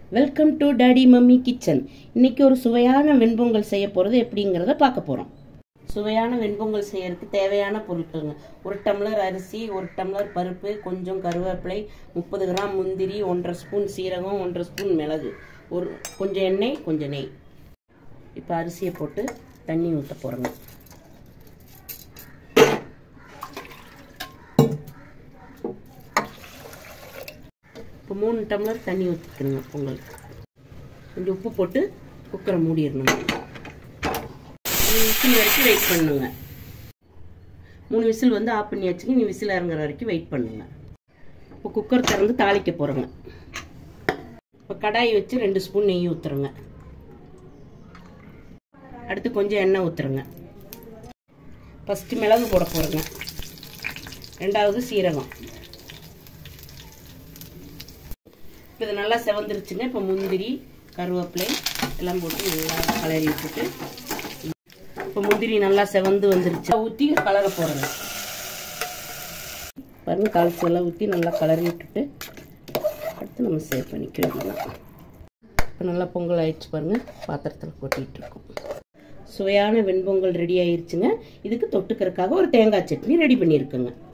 welcome to daddy mummy kitchen இன்னைக்கு ஒரு சுவையான வெண்பொங்கல் செய்ய போகிறது எப்படிங்கிறத பார்க்க போகிறோம் சுவையான வெண்பொங்கல் செய்யறதுக்கு தேவையான பொருட்களுங்க ஒரு டம்ளர் அரிசி ஒரு டம்ளர் பருப்பு கொஞ்சம் கருவேப்பிலை முப்பது கிராம் முந்திரி ஒன்றரை ஸ்பூன் சீரகம் ஒன்றரை ஸ்பூன் மிளகு ஒரு கொஞ்சம் எண்ணெய் கொஞ்சம் நெய் இப்போ அரிசியை போட்டு தண்ணி ஊற்ற போகிறோங்க இப்போ மூணு டம்ளர் தண்ணி ஊற்றிக்கணுங்க பொங்கலுக்கு கொஞ்சம் உப்பு போட்டு குக்கரை மூடிடணுங்க மூணு விசில் வரைக்கும் வெயிட் பண்ணுங்க மூணு விசில் வந்து ஆஃப் பண்ணி வச்சுங்க நீ விசில் இறங்குற வரைக்கும் வெயிட் பண்ணுங்க இப்போ குக்கர் திறந்து தாளிக்க போகிறோங்க இப்போ கடாயை வச்சு ரெண்டு ஸ்பூன் நெய் ஊற்றுறோங்க அடுத்து கொஞ்சம் எண்ணெய் ஊற்றுறோங்க ஃபஸ்ட்டு மிளகு போட போகிறோங்க ரெண்டாவது சீரகம் இப்போ இது நல்லா செவந்துருச்சுங்க இப்போ முந்திரி கருவேப்பிலை எல்லாம் போட்டு நல்லா கலரி விட்டுட்டு இப்போ முந்திரி நல்லா செவந்து வந்துருச்சு ஊற்றி கலர போகிறேங்க பாருங்க தாளிச்சு எல்லாம் ஊற்றி நல்லா கலரி விட்டுட்டு அடுத்து நம்ம சேவ் பண்ணிக்க வேண்டியதான் இப்போ நல்லா பொங்கல் ஆயிடுச்சு பாருங்க பாத்திரத்தில் கொட்டிகிட்டு இருக்கோம் சுவையான வெண்பொங்கல் ரெடி ஆயிருச்சுங்க இதுக்கு தொட்டுக்கிறதுக்காக ஒரு தேங்காய் சட்னி ரெடி பண்ணியிருக்கோங்க